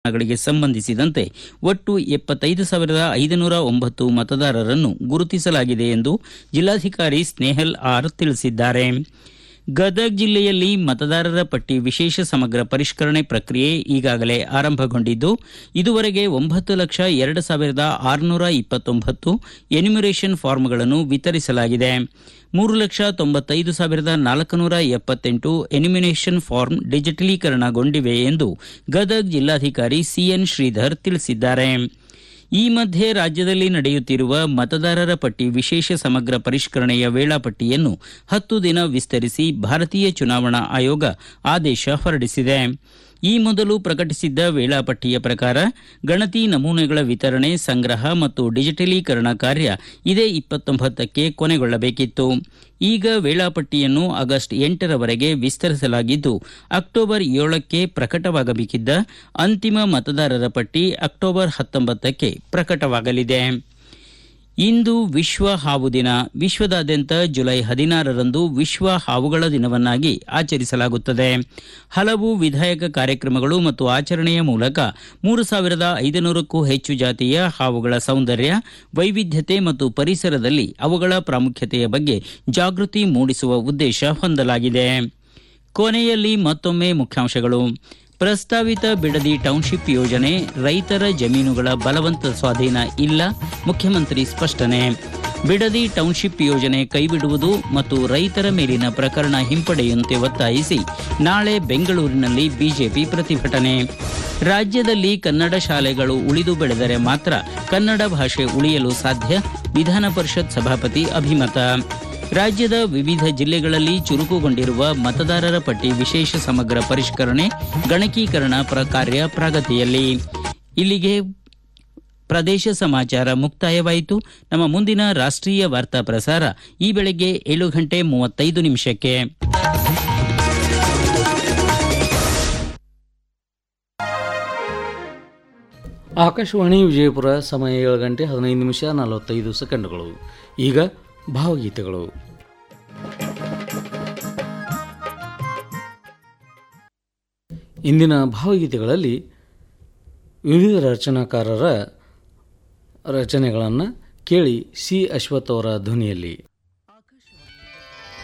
ಗಳಿಗೆ ಸಂಬಂಧಿಸಿದಂತೆ ಒಟ್ಟು ಎಪ್ಪತ್ತೈದು ಸಾವಿರದ ಐದುನೂರ ಒಂಬತ್ತು ಮತದಾರರನ್ನು ಗುರುತಿಸಲಾಗಿದೆ ಎಂದು ಜಿಲ್ಲಾಧಿಕಾರಿ ಸ್ನೇಹಲ್ ಆರ್ ತಿಳಿಸಿದ್ದಾರೆ ಗದಗ ಜಿಲ್ಲೆಯಲ್ಲಿ ಮತದಾರರ ಪಟ್ಟಿ ವಿಶೇಷ ಸಮಗ್ರ ಪರಿಷ್ಕರಣೆ ಪ್ರಕ್ರಿಯೆ ಈಗಾಗಲೇ ಆರಂಭಗೊಂಡಿದ್ದು ಇದುವರೆಗೆ ಒಂಬತ್ತು ಲಕ್ಷ ಎರಡು ಸಾವಿರದ ಆರುನೂರ ಇಪ್ಪತ್ತೊಂಬತ್ತು ಎನ್ಯುಮರೇಷನ್ ಫಾರ್ಮ್ಗಳನ್ನು ವಿತರಿಸಲಾಗಿದೆ ಮೂರು ಲಕ್ಷ ತೊಂಬತ್ತೈದು ಸಾವಿರದ ನಾಲ್ಕುನೂರ ಎಪ್ಪತ್ತೆಂಟು ಎನ್ಯುಮಿನೇಷನ್ ಫಾರ್ಮ್ ಡಿಜಿಟಲೀಕರಣಗೊಂಡಿವೆ ಎಂದು ಗದಗ ಜಿಲ್ಲಾಧಿಕಾರಿ ಸಿಎನ್ ಶ್ರೀಧರ್ ತಿಳಿಸಿದ್ದಾರೆ ಈ ಮಧ್ಯೆ ರಾಜ್ಯದಲ್ಲಿ ನಡೆಯುತ್ತಿರುವ ಮತದಾರರ ಪಟ್ಟಿ ವಿಶೇಷ ಸಮಗ್ರ ಪರಿಷ್ಕರಣೆಯ ವೇಳಾಪಟ್ಟಿಯನ್ನು ಹತ್ತು ದಿನ ವಿಸ್ತರಿಸಿ ಭಾರತೀಯ ಚುನಾವಣಾ ಆಯೋಗ ಆದೇಶ ಹೊರಡಿಸಿದೆ ಈ ಮೊದಲು ಪ್ರಕಟಿಸಿದ್ದ ವೇಳಾಪಟ್ಟಿಯ ಪ್ರಕಾರ ಗಣತಿ ನಮೂನೆಗಳ ವಿತರಣೆ ಸಂಗ್ರಹ ಮತ್ತು ಡಿಜಿಟಲೀಕರಣ ಕಾರ್ಯ ಇದೇ ಇಪ್ಪತ್ತೊಂಬತ್ತಕ್ಕೆ ಕೊನೆಗೊಳ್ಳಬೇಕಿತ್ತು ಈಗ ವೇಳಾಪಟ್ಟಿಯನ್ನು ಆಗಸ್ಟ್ ಎಂಟರವರೆಗೆ ವಿಸ್ತರಿಸಲಾಗಿದ್ದು ಅಕ್ಟೋಬರ್ ಏಳಕ್ಕೆ ಪ್ರಕಟವಾಗಬೇಕಿದ್ದ ಅಂತಿಮ ಮತದಾರರ ಪಟ್ಟಿ ಅಕ್ಟೋಬರ್ ಹತ್ತೊಂಬತ್ತಕ್ಕೆ ಪ್ರಕಟವಾಗಲಿದೆ ಇಂದು ವಿಶ್ವ ಹಾವು ದಿನ ವಿಶ್ವದಾದ್ಯಂತ ಜುಲೈ ಹದಿನಾರರಂದು ವಿಶ್ವ ಹಾವುಗಳ ದಿನವನ್ನಾಗಿ ಆಚರಿಸಲಾಗುತ್ತದೆ ಹಲವು ವಿಧಾಯಕ ಕಾರ್ಯಕ್ರಮಗಳು ಮತ್ತು ಆಚರಣೆಯ ಮೂಲಕ ಮೂರು ಸಾವಿರದ ಐದುನೂರಕ್ಕೂ ಹೆಚ್ಚು ಜಾತಿಯ ಹಾವುಗಳ ಸೌಂದರ್ಯ ವೈವಿಧ್ಯತೆ ಮತ್ತು ಪರಿಸರದಲ್ಲಿ ಅವುಗಳ ಪ್ರಾಮುಖ್ಯತೆಯ ಬಗ್ಗೆ ಜಾಗೃತಿ ಮೂಡಿಸುವ ಉದ್ದೇಶ ಹೊಂದಲಾಗಿದೆ ಕೊನೆಯಲ್ಲಿ ಮತ್ತೊಮ್ಮೆ ಮುಖ್ಯಾಂಶಗಳು ಪ್ರಸ್ತಾವಿತ ಬಿಡದಿ ಟೌನ್ಶಿಪ್ ಯೋಜನೆ ರೈತರ ಜಮೀನುಗಳ ಬಲವಂತ ಸ್ವಾಧೀನ ಇಲ್ಲ ಮುಖ್ಯಮಂತ್ರಿ ಸ್ಪಷ್ಟನೆ ಬಿಡದಿ ಟೌನ್ಶಿಪ್ ಯೋಜನೆ ಕೈಬಿಡುವುದು ಮತ್ತು ರೈತರ ಮೇಲಿನ ಪ್ರಕರಣ ಹಿಂಪಡೆಯುವಂತೆ ಒತ್ತಾಯಿಸಿ ನಾಳೆ ಬೆಂಗಳೂರಿನಲ್ಲಿ ಬಿಜೆಪಿ ಪ್ರತಿಭಟನೆ ರಾಜ್ಯದಲ್ಲಿ ಕನ್ನಡ ಶಾಲೆಗಳು ಉಳಿದು ಬೆಳೆದರೆ ಮಾತ್ರ ಕನ್ನಡ ಭಾಷೆ ಉಳಿಯಲು ಸಾಧ್ಯ ವಿಧಾನ ಪರಿಷತ್ ಸಭಾಪತಿ ಅಭಿಮತ ರಾಜ್ಯದ ವಿವಿಧ ಜಿಲ್ಲೆಗಳಲ್ಲಿ ಚುರುಕುಗೊಂಡಿರುವ ಮತದಾರರ ಪಟ್ಟಿ ವಿಶೇಷ ಸಮಗ್ರ ಪರಿಷ್ಕರಣೆ ಗಣಕೀಕರಣ ಪ್ರ ಕಾರ್ಯ ಪ್ರಗತಿಯಲ್ಲಿ ಇಲ್ಲಿಗೆ ಪ್ರದೇಶ ಸಮಾಚಾರ ಮುಕ್ತಾಯವಾಯಿತು ನಮ್ಮ ಮುಂದಿನ ರಾಷ್ಟ್ರೀಯ ವಾರ್ತಾ ಪ್ರಸಾರ ಈ ಬೆಳಗ್ಗೆ ಏಳು ಗಂಟೆ ಮೂವತ್ತೈದು ನಿಮಿಷಕ್ಕೆ ಆಕಾಶವಾಣಿ ವಿಜಯಪುರ ಸಮಯ ಏಳು ಗಂಟೆ ಹದಿನೈದು ನಿಮಿಷ ನಲವತ್ತೈದು ಸೆಕೆಂಡ್ಗಳು ಈಗ ಭಾವಗೀತೆಗಳು ಇಂದಿನ ಭಾವಗೀತೆಗಳಲ್ಲಿ ವಿವಿಧ ರಚನಾಕಾರರ ರಚನೆಗಳನ್ನು ಕೇಳಿ ಸಿ ಅಶ್ವಥ್ ಅವರ ಧ್ವನಿಯಲ್ಲಿ